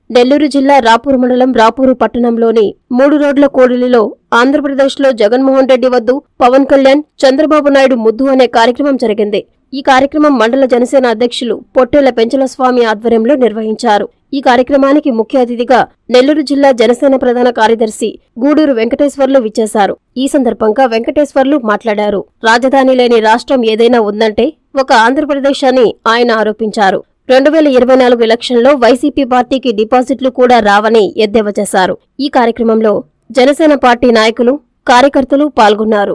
నెల్లూరు జిల్లా రాపూరు మండలం రాపూరు పట్టణంలోని మూడు రోడ్ల కూడలిలో ఆంధ్రప్రదేశ్లో జగన్మోహన్ రెడ్డి వద్దు పవన్ కళ్యాణ్ చంద్రబాబు నాయుడు ముద్దు అనే కార్యక్రమం జరిగింది ఈ కార్యక్రమం మండల జనసేన అధ్యక్షులు పొట్టేళ్ల పెంచల స్వామి ఆధ్వర్యంలో నిర్వహించారు ఈ కార్యక్రమానికి ముఖ్య అతిథిగా నెల్లూరు జిల్లా జనసేన ప్రధాన కార్యదర్శి గూడూరు వెంకటేశ్వర్లు విచ్చేశారు ఈ సందర్భంగా వెంకటేశ్వర్లు మాట్లాడారు రాజధాని లేని రాష్ట్రం ఏదైనా ఉందంటే ఒక ఆంధ్రప్రదేశ్ అని ఆయన ఆరోపించారు రెండు వేల ఇరవై నాలుగు ఎలక్షన్లో వైసీపీ పార్టీకి డిపాజిట్లు కూడా రావని ఎద్దేవా చేశారు ఈ కార్యక్రమంలో జనసేన పార్టీ నాయకులు కార్యకర్తలు పాల్గొన్నారు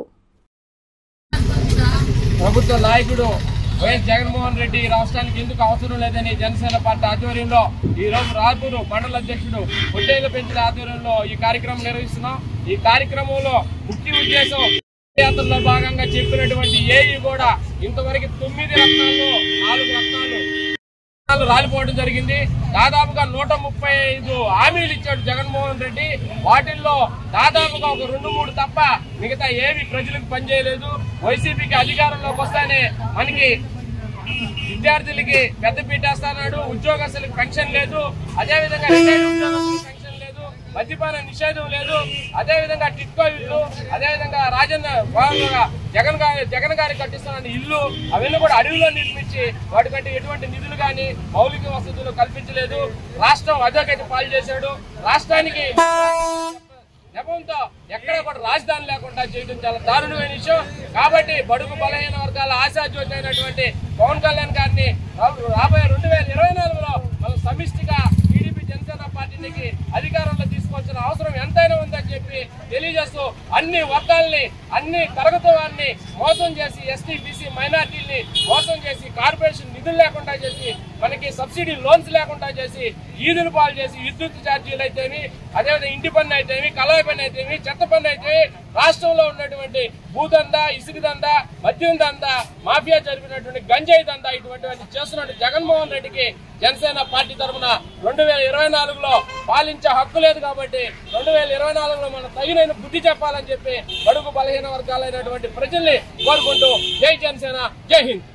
ప్రభుత్వ నాయకుడు వైఎస్ జగన్మోహన్ రెడ్డి ఈ రాష్ట్రానికి ఎందుకు అవసరం లేదని జనసేన పార్టీ ఆధ్వర్యంలో ఈ రోజు రాజూరు మండల అధ్యక్షుడు పొట్టేళ్ల పెంచిన ఆధ్వర్యంలో ఈ కార్యక్రమం నిర్వహిస్తున్నాం ఈ కార్యక్రమంలో ముఖ్య ఉద్దేశం యాత్రలో భాగంగా చెప్పినటువంటి ఏఈ కూడా ఇంతవరకు తొమ్మిది రత్నాల్లో నాలుగు రత్నాలు రత్నాలు రాలిపోవడం జరిగింది దాదాపుగా నూట ముప్పై ఐదు హామీలు ఇచ్చాడు జగన్మోహన్ రెడ్డి వాటిల్లో దాదాపుగా ఒక రెండు మూడు తప్ప మిగతా ఏవి ప్రజలకు పనిచేయలేదు వైసీపీకి అధికారంలోకి వస్తానే మనకి విద్యార్థులకి పెద్ద పీటేస్తాడు ఉద్యోగస్తులకు పెన్షన్ లేదు అదేవిధంగా రిటైర్డ్ ఉద్యోగస్తులకు పెన్షన్ లేదు మద్యపాన నిషేధం లేదు అదేవిధంగా టిట్కో ఇల్లు అదేవిధంగా రాజన్న భాగంగా జగన్ గారి జగన్ గారి కట్టిస్తున్న ఇల్లు అవన్నీ కూడా అడవిలో నిర్మించి వాటికంటే ఎటువంటి నిధులు కానీ మౌలిక వసతులు కల్పించలేదు రాష్ట్రం అధోగతి పాలు చేశాడు రాష్ట్రానికి నెపంతో ఎక్కడ కూడా రాజధాని లేకుండా చేయడం చాలా దారుణమైన విషయం కాబట్టి బడుగు బలహీన వర్గాల ఆశాజ్యోతి అయినటువంటి పవన్ కళ్యాణ్ గారిని రా- రాబోయే రెండు వేల ఇరవై నాలుగులో మనం సమిష్టిగా టీడీపీ జనసేన పార్టీకి అధికారంలో తీసుకోవాల్సిన అవసరం ఎంతైనా ఉందని చెప్పి తెలియజేస్తూ అన్ని వర్గాల్ని అన్ని తరగతి వారిని మోసం చేసి ఎస్టీ బీసీ మైనార్టీల్ని మోసం చేసి కార్పొరేషన్ నిధులు లేకుండా చేసి మనకి సబ్సిడీ లోన్స్ లేకుండా చేసి ఈదులు పాలు చేసి విద్యుత్ ఛార్జీలు అయితేమి అదేవిధంగా ఇంటి పన్ను అయితేమి కళాయి పన్ను అయితేమి చెత్త పన్ను అయితేమి రాష్ట్రంలో ఉన్నటువంటి భూదందా ఇసుక దందా మద్యం దందా మాఫియా జరిపినటువంటి గంజాయి దందా ఇటువంటివన్నీ చేస్తున్నటువంటి జగన్మోహన్ రెడ్డికి జనసేన పార్టీ తరఫున రెండు వేల ఇరవై నాలుగులో పాలించే హక్కు లేదు కాబట్టి రెండు వేల ఇరవై నాలుగులో మనం తగిన బుద్ధి చెప్పాలని చెప్పి బడుగు బలహీన వర్గాలైనటువంటి ప్రజల్ని కోరుకుంటూ జై జనసేన జై హింద్